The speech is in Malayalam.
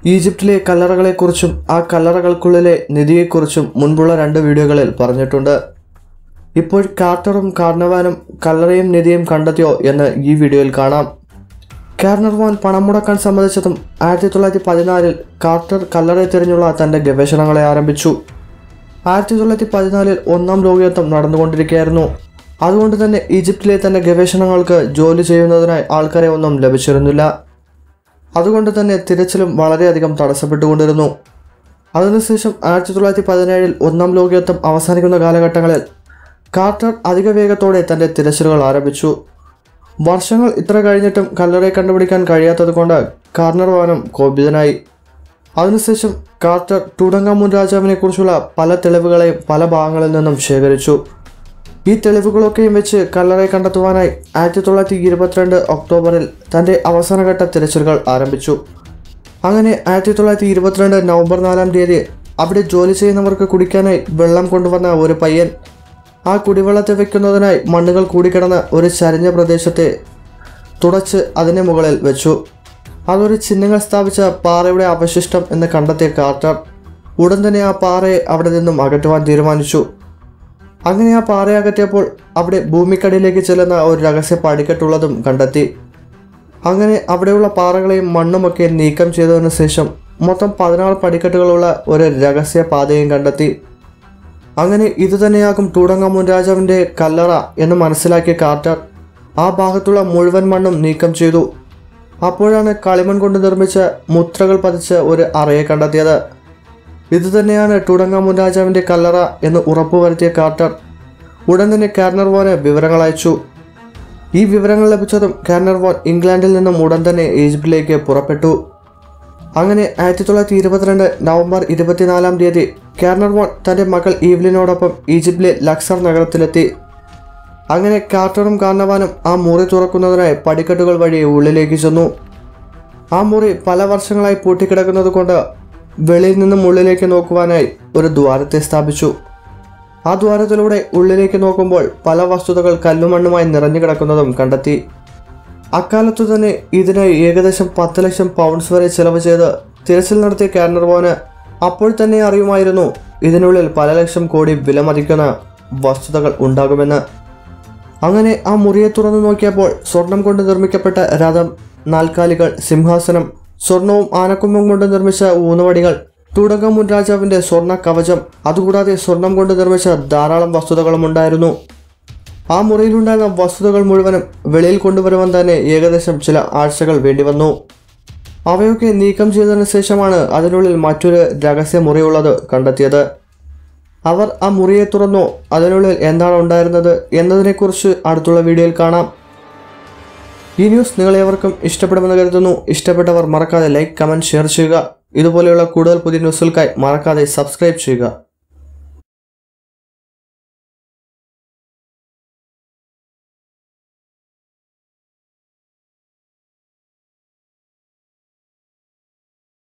ഈജിപ്തിലെ കല്ലറകളെക്കുറിച്ചും ആ കല്ലറകൾക്കുള്ളിലെ നിധിയെക്കുറിച്ചും മുൻപുള്ള രണ്ട് വീഡിയോകളിൽ പറഞ്ഞിട്ടുണ്ട് ഇപ്പോൾ കാർട്ടറും കാർണവാനും കല്ലറയും നിധിയും കണ്ടെത്തിയോ എന്ന് ഈ വീഡിയോയിൽ കാണാം കാർണർവാൻ പണം മുടക്കാൻ സമ്മതിച്ചതും ആയിരത്തി തൊള്ളായിരത്തി പതിനാലിൽ കാർട്ടർ കല്ലറയെ തിരഞ്ഞുള്ള തൻ്റെ ഗവേഷണങ്ങളെ ആരംഭിച്ചു ആയിരത്തി തൊള്ളായിരത്തി പതിനാലിൽ ഒന്നാം ലോകയുദ്ധം നടന്നുകൊണ്ടിരിക്കുകയായിരുന്നു അതുകൊണ്ട് തന്നെ ഈജിപ്തിലെ തൻ്റെ ഗവേഷണങ്ങൾക്ക് ജോലി ചെയ്യുന്നതിനായി ആൾക്കാരെ ഒന്നും ലഭിച്ചിരുന്നില്ല അതുകൊണ്ട് തന്നെ തിരച്ചിലും വളരെയധികം തടസ്സപ്പെട്ടുകൊണ്ടിരുന്നു അതിനുശേഷം ആയിരത്തി തൊള്ളായിരത്തി പതിനേഴിൽ ഒന്നാം ലോകയുദ്ധം അവസാനിക്കുന്ന കാലഘട്ടങ്ങളിൽ കാർട്ടർ അധിക വേഗത്തോടെ തൻ്റെ തിരച്ചിലുകൾ ആരംഭിച്ചു വർഷങ്ങൾ ഇത്ര കഴിഞ്ഞിട്ടും കല്ലറയെ കണ്ടുപിടിക്കാൻ കഴിയാത്തതുകൊണ്ട് കാർണർവാനം കോപിതനായി അതിനുശേഷം കാർട്ടർ ടുടങ്ങാമുൻ രാജാവിനെക്കുറിച്ചുള്ള പല തെളിവുകളെയും പല ഭാഗങ്ങളിൽ നിന്നും ശേഖരിച്ചു ഈ തെളിവുകളൊക്കെയും വെച്ച് കല്ലറയെ കണ്ടെത്തുവാനായി ആയിരത്തി തൊള്ളായിരത്തി ഇരുപത്തിരണ്ട് ഒക്ടോബറിൽ തൻ്റെ അവസാനഘട്ട തിരച്ചിലുകൾ ആരംഭിച്ചു അങ്ങനെ ആയിരത്തി തൊള്ളായിരത്തി ഇരുപത്തിരണ്ട് നവംബർ നാലാം തീയതി അവിടെ ജോലി ചെയ്യുന്നവർക്ക് കുടിക്കാനായി വെള്ളം കൊണ്ടുവന്ന ഒരു പയ്യൻ ആ കുടിവെള്ളത്തെ വെക്കുന്നതിനായി മണ്ണുകൾ കൂടിക്കിടന്ന ഒരു ചരിഞ്ഞ പ്രദേശത്തെ തുടച്ച് അതിന് മുകളിൽ വെച്ചു അതൊരു ചിഹ്നങ്ങൾ സ്ഥാപിച്ച പാറയുടെ അവശിഷ്ടം എന്ന് കണ്ടെത്തിയ കാർട്ടർ ഉടൻ തന്നെ ആ പാറയെ അവിടെ നിന്നും അകറ്റുവാൻ തീരുമാനിച്ചു അങ്ങനെ ആ പാറയെ അകറ്റിയപ്പോൾ അവിടെ ഭൂമിക്കടിയിലേക്ക് ചെല്ലുന്ന ഒരു രഹസ്യ പടിക്കെട്ടുള്ളതും കണ്ടെത്തി അങ്ങനെ അവിടെയുള്ള പാറകളെയും മണ്ണുമൊക്കെ നീക്കം ചെയ്തതിനു ശേഷം മൊത്തം പതിനാറ് പടിക്കെട്ടുകളുള്ള ഒരു രഹസ്യ പാതയും കണ്ടെത്തി അങ്ങനെ ഇതുതന്നെയാകും ടൂടങ്ങാമുൻ രാജാവിൻ്റെ കല്ലറ എന്ന് മനസ്സിലാക്കിയ കാർട്ടർ ആ ഭാഗത്തുള്ള മുഴുവൻ മണ്ണും നീക്കം ചെയ്തു അപ്പോഴാണ് കളിമൺ കൊണ്ട് നിർമ്മിച്ച മുദ്രകൾ പതിച്ച ഒരു അറയെ കണ്ടെത്തിയത് ഇതുതന്നെയാണ് ടൂടങ്ങാമുൻ രാജാവിൻ്റെ കല്ലറ എന്ന് ഉറപ്പുവരുത്തിയ കാർട്ടർ ഉടൻ തന്നെ കാർണർവോന് വിവരങ്ങൾ അയച്ചു ഈ വിവരങ്ങൾ ലഭിച്ചതും കാർണർവോൻ ഇംഗ്ലണ്ടിൽ നിന്നും ഉടൻ തന്നെ ഈജിപ്തിലേക്ക് പുറപ്പെട്ടു അങ്ങനെ ആയിരത്തി തൊള്ളായിരത്തി ഇരുപത്തിരണ്ട് നവംബർ ഇരുപത്തിനാലാം തീയതി കാർണർവോൺ തൻ്റെ മകൾ ഈവ്ലിനോടൊപ്പം ഈജിപ്തിലെ ലക്സർ നഗരത്തിലെത്തി അങ്ങനെ കാർട്ടറും കാർണവാനും ആ മുറി തുറക്കുന്നതിനായി പടിക്കെട്ടുകൾ വഴി ഉള്ളിലേക്ക് ചെന്നു ആ മുറി പല വർഷങ്ങളായി പൂട്ടിക്കിടക്കുന്നത് കൊണ്ട് വെളിയിൽ നിന്നും ഉള്ളിലേക്ക് നോക്കുവാനായി ഒരു ദ്വാരത്തെ സ്ഥാപിച്ചു ആ ദ്വാരത്തിലൂടെ ഉള്ളിലേക്ക് നോക്കുമ്പോൾ പല വസ്തുതകൾ കല്ലുമണ്ണുമായി നിറഞ്ഞു കിടക്കുന്നതും കണ്ടെത്തി അക്കാലത്തു തന്നെ ഇതിനായി ഏകദേശം പത്ത് ലക്ഷം പൗണ്ട്സ് വരെ ചെലവ് ചെയ്ത് തിരച്ചിൽ നടത്തിയ കാനർവോന് അപ്പോൾ തന്നെ അറിയുമായിരുന്നു ഇതിനുള്ളിൽ പല ലക്ഷം കോടി വിലമതിക്കുന്ന വസ്തുതകൾ ഉണ്ടാകുമെന്ന് അങ്ങനെ ആ മുറിയെ തുറന്നു നോക്കിയപ്പോൾ സ്വർണം കൊണ്ട് നിർമ്മിക്കപ്പെട്ട രഥം നാൽക്കാലികൾ സിംഹാസനം സ്വർണവും ആനക്കൊമ്പും കൊണ്ട് നിർമ്മിച്ച ഊന്നുവടികൾ തുടങ്ങമുൻ രാജാവിന്റെ സ്വർണ്ണ കവചം അതുകൂടാതെ സ്വർണം കൊണ്ട് നിർമ്മിച്ച ധാരാളം വസ്തുതകളും ഉണ്ടായിരുന്നു ആ മുറിയിലുണ്ടായിരുന്ന വസ്തുതകൾ മുഴുവനും വെളിയിൽ കൊണ്ടുവരുവാൻ തന്നെ ഏകദേശം ചില ആഴ്ചകൾ വേണ്ടിവന്നു അവയൊക്കെ നീക്കം ചെയ്തതിനു ശേഷമാണ് അതിനുള്ളിൽ മറ്റൊരു രഹസ്യ മുറിയുള്ളത് കണ്ടെത്തിയത് അവർ ആ മുറിയെ തുറന്നു അതിനുള്ളിൽ എന്താണ് ഉണ്ടായിരുന്നത് എന്നതിനെക്കുറിച്ച് അടുത്തുള്ള വീഡിയോയിൽ കാണാം ഈ ന്യൂസ് നിങ്ങളേവർക്കും ഇഷ്ടപ്പെടുമെന്ന് കരുതുന്നു ഇഷ്ടപ്പെട്ടവർ മറക്കാതെ ലൈക്ക് കമൻറ്റ് ഷെയർ ചെയ്യുക ഇതുപോലെയുള്ള കൂടുതൽ പുതിയ ന്യൂസുകൾക്കായി മറക്കാതെ സബ്സ്ക്രൈബ് ചെയ്യുക